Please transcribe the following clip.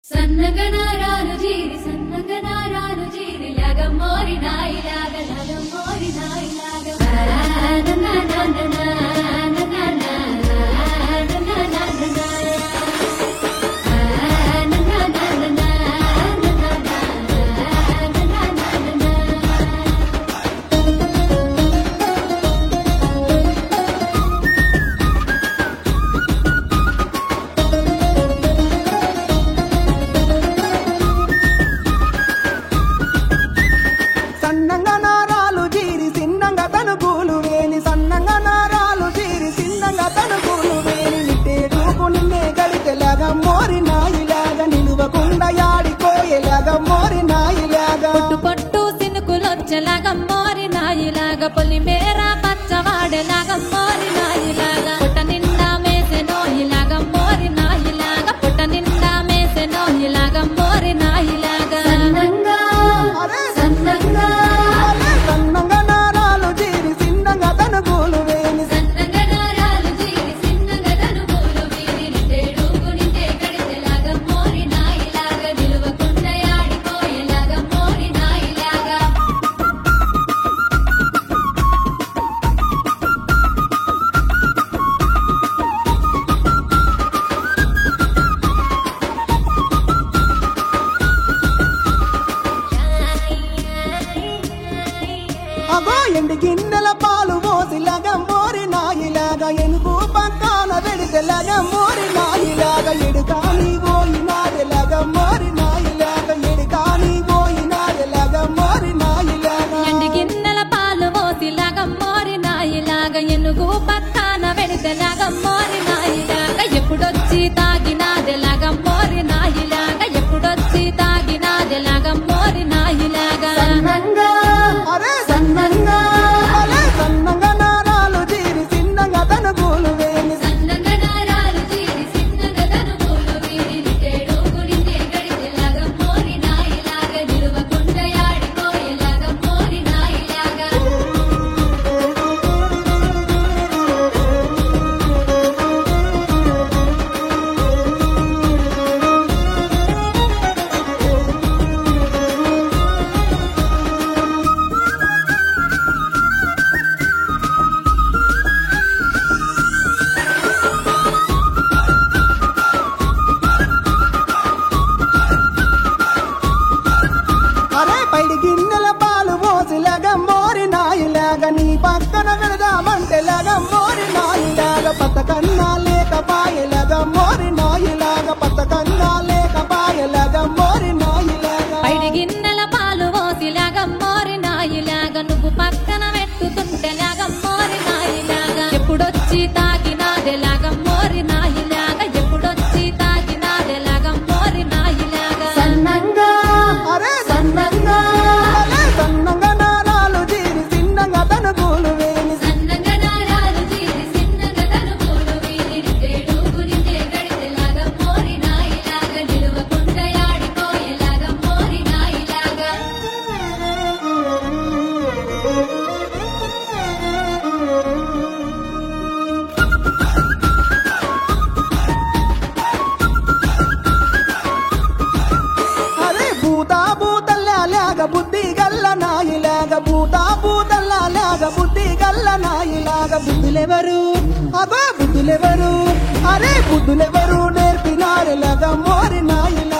సన్నగనారాలు జీరి సన్నగనారాలు జీరి లగం మోరి నాయి లాగ లగం మోరి నాయి లాగ సన్నంగా నారాలు జీరి సిన్నంగా తనుగులు వేని సన్నంగా నారాలు జీరి సిన్నంగా తనుగులు వేని నిట్టే చూపు నిన్నే గడితెలాగా మోరి నాయిలాగా నిలువకుండా యాడిపోయేలాగా మోరి నాయిలాగా పొట్టు పొట్టు సినుకులొచ్చేలాగా మోరి నాయిలాగా పొలి మేర పచ్చవాడేలాగా మోరి నాయిలాగా పుట్ట నిండా మేసే నోయిలాగా మోరి నాయిలాగా పుట్ట నిండా మేసే నోయిలాగా మోరి నాయిలాగా సన్నంగా సన్నంగా అలే సన్నంగా నారాలు జీరి సిన్నంగా తనుగులు వేని సన్నగనారాలు జీరి సిన్నగ తనుగులు వీరి నిండేడుగు నిండే గడిచెలాగ మోరి నాయిలాగ నిలువకుండా యాడిపోయేలాగ మోరి నాయిలాగా అగో ఎండి గిన్నెల పాలు మోసిలాగా మోరి నాయిలాగా ఎనుగు పక్కన వెడితెలాగా మోరి నాయిలాగా ఎడుకాని పోయినాడెలాగా మోరి నాయిలాగా ఎడుకాని పోయినాడెలాగా మోరి నాయిలాగా ఎండి గిన్నెల పాలు మోసిలాగా మోరి నాయిలాగా ఎనుగు పక్కన వెడితేలాగా మోరి నాయిలాగా ఎప్పుడొచ్చి తాగినాదెలాగా మోరి నాయిలాగా ఎప్పుడొచ్చి తాగినాదెలాగా మోరి నాయిలాగా సన్నంగా అరే సన్నంగా అలే సన్నంగా నారాలు జీరి సిన్నంగా తనుగులు వేని సన్నగనారాలు జీరి సిన్నగ తనుగులు వీరి నిండేడుగు నిండే గడిచెలాగ మోరి నాయిలాగ నిలువకుండా యాడిపోయేలాగ మోరి నాయిలాగా అరే పైడి గిన్నెల పాలు మోసిలాగా మోరి నాయిలాగా నీ పక్కన వెళదామంటేలాగా మోరి నాయిలాగా పచ్చకన్నా లేక పాయలాగా మోరి నాయిలాగా పచ్చకన్నా లేక పాయలాగా మోరి నాయిలాగా పైడి గిన్నెల పాలు పోసిలాగా మోరి నాయిలాగా నువ్వు పక్కన పెట్టుతుంటేలాగా మోరి నాయిలాగా ఎప్పుడొచ్చి తాగినాదెలాగా మోరి నాయిలాగా ఎప్పుడొచ్చి తాగినాదెలాగా మోరి నాయిలాగా సన్నంగా అరే సన్నంగా అలే సన్నంగా నారాలు జీరి సిన్నంగా తనుగులు వేని సన్నగనారాలు జీరి సిన్నగ తనుగులు వీరి నిండేడుగు నిండే గడిచెలాగ మోరి నాయిలాగ నిలువకుండా యాడిపోయేలాగ మోరి నాయిలాగా అరే భూతా భూతల్లాగా బుద్ధి గల్ల నాయిలాగా భూతా భూతల్లాగా బుద్ధి గల్ల నాయిలాగా బుద్ధులెవరు అగో బుద్ధులెవరు అరే బుద్ధులెవరు నేర్పినారులాగా మోరి నాయిలా